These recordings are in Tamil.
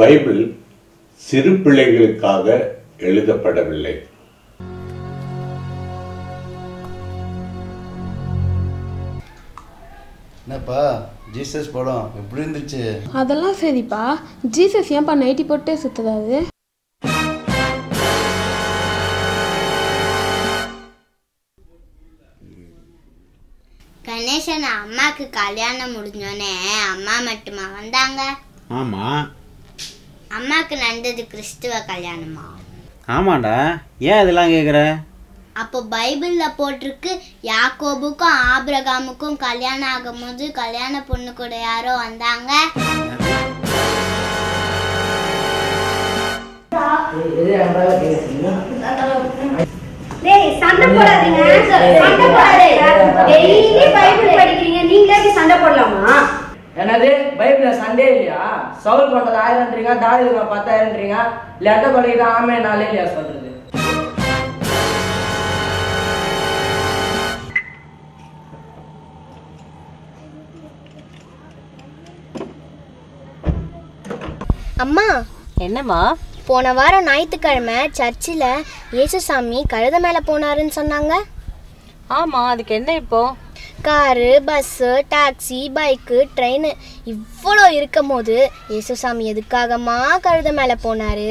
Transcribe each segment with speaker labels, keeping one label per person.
Speaker 1: பைபிள் சிறு பிள்ளைகளுக்காக எழுதப்படவில்லை
Speaker 2: என்னப்பா ஜீசஸ் படம் எப்படி இருந்துச்சு
Speaker 3: அதெல்லாம் சரிப்பா ஜீசஸ் ஏன்பா நைட்டி போட்டே சுத்துறாரு
Speaker 4: கணேசன் அம்மாக்கு கல்யாணம் முடிஞ்சோடனே அம்மா மட்டுமா வந்தாங்க
Speaker 5: ஆமாம்
Speaker 4: அம்மாக்கு நடந்தது கிறிஸ்துவ கல்யாணமா
Speaker 5: ஆமாண்டா ஏன் இதெல்லாம் கேட்குற
Speaker 4: அப்போ பைபிள்ல போட்டிருக்கு யாக்கோபுக்கும் ஆபிரகாமுக்கும் கல்யாணம் ஆகும்போது கல்யாண பொண்ணு கூட யாரோ வந்தாங்க
Speaker 6: டேய் சண்டை போடாதீங்க சண்டை போடாதீங்க டெய்லி பைபிள் படிக்கிறீங்க நீங்களே இப்படி சண்டை போடலாமா
Speaker 7: என்னது பைபிள்ல சண்டே இல்லையா சவுல் கொண்டது ஆயிரம்ன்றீங்க தாவீது பத்தாயிரம்ன்றீங்க இல்ல எந்த கொலைக்கு ஆமே நாளே இல்லையா சொல்றது
Speaker 4: அம்மா
Speaker 8: என்னம்மா
Speaker 4: போன வாரம் ஞாயிற்றுக்கிழமை சர்ச்சில் இயேசுசாமி கழுத மேலே போனாருன்னு சொன்னாங்க
Speaker 8: ஆமா அதுக்கு என்ன இப்போ
Speaker 4: car bus taxi bike train இவ்வளோ இருக்கும் போது இயேசுசாமி எதுக்காகமா கழுத மேலே போனாரு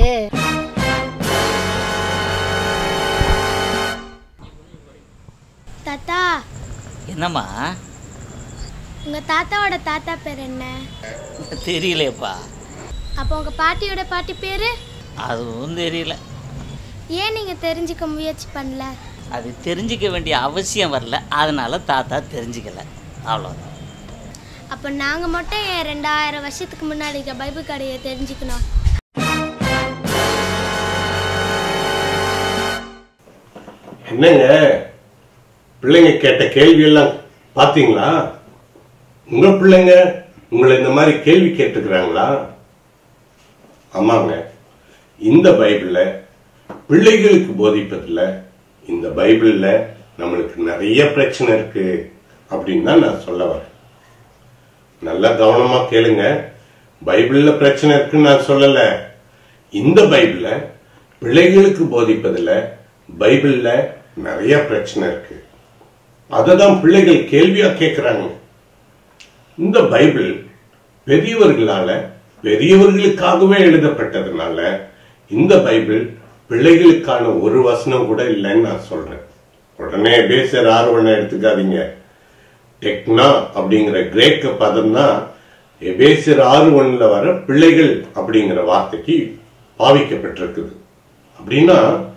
Speaker 4: தாத்தா
Speaker 9: என்னம்மா
Speaker 4: உங்க தாத்தாவோட தாத்தா பேர் என்ன
Speaker 9: தெரியலையப்பா
Speaker 4: அப்போ உங்க பாட்டியோட பாட்டி பேரு
Speaker 9: அதுவும் தெரியல
Speaker 4: ஏன் நீங்க தெரிஞ்சுக்க முயற்சி பண்ணல
Speaker 9: அது தெரிஞ்சிக்க வேண்டிய அவசியம் வரல அதனால தாத்தா தெரிஞ்சுக்கல அவ்வளோதான்
Speaker 4: அப்போ நாங்க மட்டும் ஏன் ரெண்டாயிரம் வருஷத்துக்கு முன்னாடி இருக்க பைபிள் கடையை தெரிஞ்சுக்கணும்
Speaker 1: என்னங்க பிள்ளைங்க கேட்ட கேள்வி எல்லாம் பாத்தீங்களா உங்க பிள்ளைங்க உங்களை இந்த மாதிரி கேள்வி கேட்டுக்கிறாங்களா ஆமாங்க இந்த பைபிள்ல பிள்ளைகளுக்கு போதிப்பதுல இந்த பைபிள்ல நம்மளுக்கு நிறைய பிரச்சனை இருக்கு அப்படின்னு தான் நான் சொல்ல வரேன் நல்லா கவனமா கேளுங்க பைபிள்ல பிரச்சனை இருக்குன்னு நான் சொல்லல இந்த பைபிள்ல பிள்ளைகளுக்கு போதிப்பதுல பைபிள்ல நிறைய பிரச்சனை இருக்கு அதை தான் பிள்ளைகள் கேள்வியா கேட்கிறாங்க இந்த பைபிள் பெரியவர்களால பெரியவர்களுக்காகவே எழுதப்பட்டதுனால இந்த பைபிள் பிள்ளைகளுக்கான ஒரு வசனம் கூட இல்லைன்னு நான் சொல்றேன் உடனே பேசர் ஆர்வனை எடுத்துக்காதீங்க டெக்னா அப்படிங்கிற கிரேக்க பதம் தான் எபேசியர் ஆறு ஒண்ணுல வர பிள்ளைகள் அப்படிங்கிற வார்த்தைக்கு பாவிக்கப்பட்டிருக்குது அப்படின்னா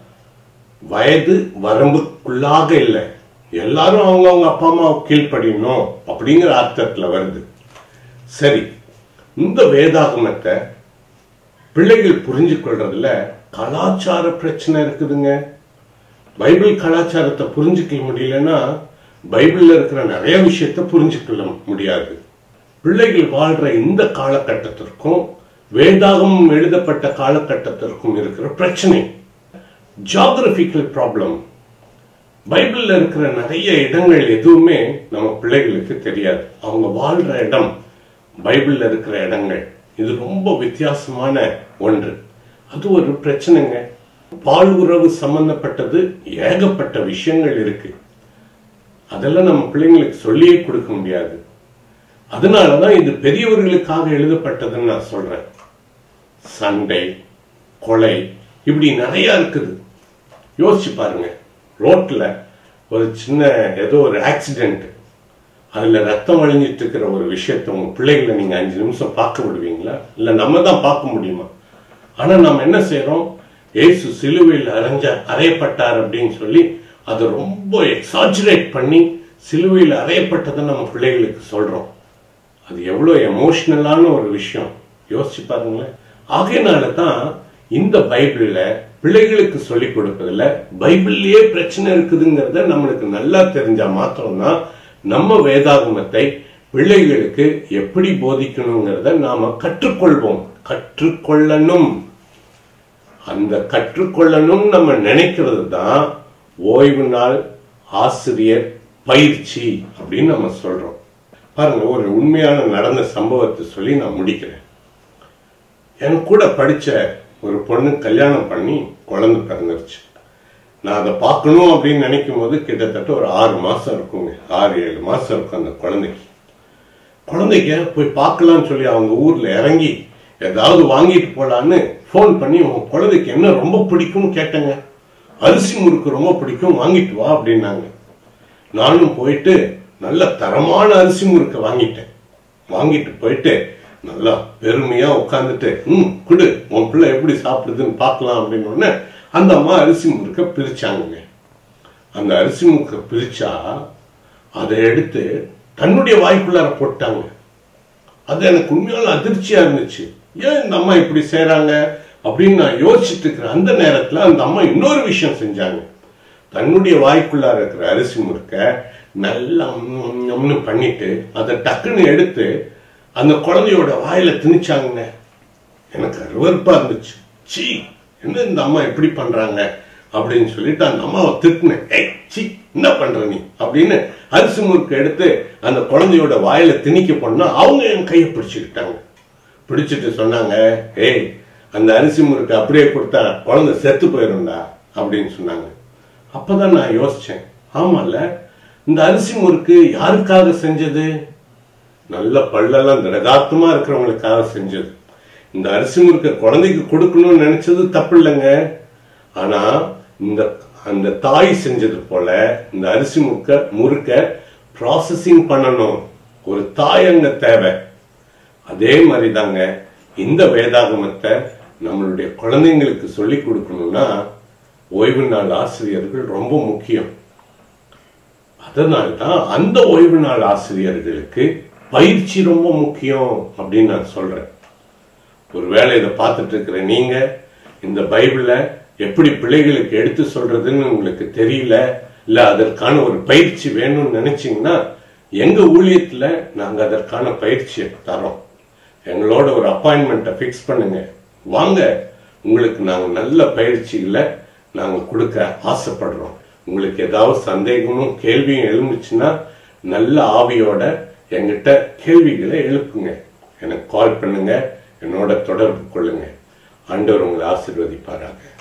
Speaker 1: வயது வரம்புக்குள்ளாக இல்லை எல்லாரும் அவங்க அவங்க அப்பா அம்மா கீழ்ப்படியணும் அப்படிங்கிற அர்த்தத்துல வருது சரி இந்த வேதாகமத்தை பிள்ளைகள் புரிஞ்சு கொள்றதுல கலாச்சார பிரச்சனை இருக்குதுங்க பைபிள் கலாச்சாரத்தை புரிஞ்சுக்க முடியலன்னா பைபிள்ல இருக்கிற நிறைய விஷயத்த புரிஞ்சுக்கொள்ள முடியாது பிள்ளைகள் வாழ்ற இந்த காலகட்டத்திற்கும் வேதாகமம் எழுதப்பட்ட காலகட்டத்திற்கும் இருக்கிற பிரச்சனை ஜியாகிரபிக்கல் ப்ராப்ளம் பைபிள்ல இருக்கிற நிறைய இடங்கள் எதுவுமே நம்ம பிள்ளைகளுக்கு தெரியாது அவங்க வாழ்ற இடம் பைபிள்ல இருக்கிற இடங்கள் இது ரொம்ப வித்தியாசமான ஒன்று அது ஒரு பிரச்சனைங்க பால் உறவு சம்பந்தப்பட்டது ஏகப்பட்ட விஷயங்கள் இருக்கு அதெல்லாம் நம்ம பிள்ளைங்களுக்கு சொல்லியே கொடுக்க முடியாது அதனாலதான் இது பெரியவர்களுக்காக எழுதப்பட்டதுன்னு நான் சொல்றேன் சண்டை கொலை இப்படி நிறைய இருக்குது யோசிச்சு பாருங்க ரோட்ல ஒரு சின்ன ஏதோ ஒரு ஆக்சிடென்ட் அதுல ரத்தம் வழிஞ்சிட்டு இருக்கிற ஒரு விஷயத்த உங்க பிள்ளைகளை நீங்க அஞ்சு நிமிஷம் பார்க்க விடுவீங்களா இல்ல நம்ம தான் பார்க்க முடியுமா ஆனா நம்ம என்ன செய்யறோம் ஏசு சிலுவையில் அரைஞ்ச அறையப்பட்டார் அப்படின்னு சொல்லி அதை ரொம்ப எக்ஸாஜரேட் பண்ணி சிலுவையில் அறையப்பட்டதை நம்ம பிள்ளைகளுக்கு சொல்றோம் அது எவ்வளவு எமோஷனலான ஒரு விஷயம் யோசிச்சு பாருங்களேன் ஆகையினால தான் இந்த பைபிள்ல பிள்ளைகளுக்கு சொல்லி கொடுப்பதுல பைபிள்லயே பிரச்சனை இருக்குதுங்கிறத நம்மளுக்கு நல்லா தெரிஞ்சா மாத்திரம்தான் நம்ம வேதாகமத்தை பிள்ளைகளுக்கு எப்படி போதிக்கணுங்கிறத நாம கற்றுக்கொள்வோம் கற்றுக்கொள்ளணும் அந்த கற்றுக்கொள்ளணும் நம்ம நினைக்கிறது தான் ஓய்வு நாள் ஆசிரியர் பயிற்சி அப்படின்னு நம்ம சொல்றோம் பாருங்க ஒரு உண்மையான நடந்த சம்பவத்தை சொல்லி நான் முடிக்கிறேன் என் கூட படிச்ச ஒரு பொண்ணு கல்யாணம் பண்ணி குழந்தை பிறந்துருச்சு நான் அதை பார்க்கணும் அப்படின்னு நினைக்கும் போது கிட்டத்தட்ட ஒரு ஆறு மாசம் இருக்குங்க ஆறு ஏழு மாசம் இருக்கும் அந்த குழந்தைக்கு குழந்தைக்கு போய் பார்க்கலாம்னு சொல்லி அவங்க ஊர்ல இறங்கி ஏதாவது வாங்கிட்டு போலான்னு ஃபோன் பண்ணி உன் குழந்தைக்கு என்ன ரொம்ப பிடிக்கும்னு கேட்டேங்க அரிசி முறுக்கு ரொம்ப பிடிக்கும் வாங்கிட்டு வா அப்படின்னாங்க நானும் போயிட்டு நல்ல தரமான அரிசி முறுக்கை வாங்கிட்டேன் வாங்கிட்டு போயிட்டு நல்லா பெருமையா உட்காந்துட்டு ம் குடு உன் பிள்ளை எப்படி சாப்பிடுதுன்னு பார்க்கலாம் அப்படின்னு உடனே அந்த அம்மா அரிசி முறுக்க பிரிச்சாங்க அந்த அரிசி முறுக்க பிரிச்சா அதை எடுத்து தன்னுடைய வாய்க்குள்ளார போட்டாங்க அது எனக்கு உண்மையால அதிர்ச்சியா இருந்துச்சு ஏன் இந்த அம்மா இப்படி செய்றாங்க அப்படின்னு நான் யோசிச்சுட்டு இருக்கிற அந்த நேரத்துல அந்த அம்மா இன்னொரு விஷயம் செஞ்சாங்க தன்னுடைய வாய்க்குள்ளார இருக்கிற அரிசி முறுக்க நல்லா ம், ம்னு பண்ணிட்டு அதை டக்குன்னு எடுத்து அந்த குழந்தையோட வாயில திணிச்சாங்க எனக்கு அருவருப்பா இருந்துச்சு சீ என்ன இந்த அம்மா எப்படி பண்றாங்க அப்படின்னு சொல்லிட்டு அந்த அம்மாவை திட்டினேன் ஏய் சீ என்ன பண்ற நீ அப்படின்னு அரிசி முறுக்கு எடுத்து அந்த குழந்தையோட வாயில திணிக்க போனா அவங்க என் கையை பிடிச்சுக்கிட்டாங்க பிடிச்சிட்டு சொன்னாங்க ஏய் அந்த அரிசி முறுக்கு அப்படியே கொடுத்தா குழந்தை செத்து போயிரும்டா அப்படின்னு சொன்னாங்க அப்பதான் நான் யோசிச்சேன் ஆமால இந்த அரிசி முறுக்கு யாருக்காக செஞ்சது நல்ல பல்லெல்லாம் திடகாத்தமா இருக்கிறவங்களுக்காக செஞ்சது இந்த அரிசி முறுக்க குழந்தைக்கு கொடுக்கணும்னு நினைச்சது தப்பு இல்லைங்க ஆனா இந்த அந்த தாய் செஞ்சது போல இந்த அரிசி முறுக்க முறுக்க ப்ராசஸிங் பண்ணணும் ஒரு தாய் அங்க தேவை அதே மாதிரி தாங்க இந்த வேதாகமத்தை நம்மளுடைய குழந்தைங்களுக்கு சொல்லி கொடுக்கணும்னா ஓய்வு நாள் ஆசிரியர்கள் ரொம்ப முக்கியம் அதனால்தான் அந்த ஓய்வு நாள் ஆசிரியர்களுக்கு பயிற்சி ரொம்ப முக்கியம் அப்படின்னு நான் சொல்றேன் ஒருவேளை இதை பார்த்துட்டு இருக்கிற நீங்க இந்த பைபிளை எப்படி பிள்ளைகளுக்கு எடுத்து சொல்றதுன்னு உங்களுக்கு தெரியல இல்ல அதற்கான ஒரு பயிற்சி வேணும்னு நினைச்சீங்கன்னா எங்க ஊழியத்துல நாங்க அதற்கான பயிற்சியை தரோம் எங்களோட ஒரு அப்பாயின்மெண்ட்டை ஃபிக்ஸ் பண்ணுங்க வாங்க உங்களுக்கு நாங்க நல்ல பயிற்சிகளை நாங்க கொடுக்க ஆசைப்படுறோம் உங்களுக்கு ஏதாவது சந்தேகமும் கேள்வியும் எழுந்துச்சுன்னா நல்ல ஆவியோட என்கிட்ட கேள்விகளை எழுப்புங்க எனக்கு கால் பண்ணுங்க என்னோட தொடர்பு கொள்ளுங்க ஆண்டவர் உங்களை ஆசீர்வதிப்பாராங்க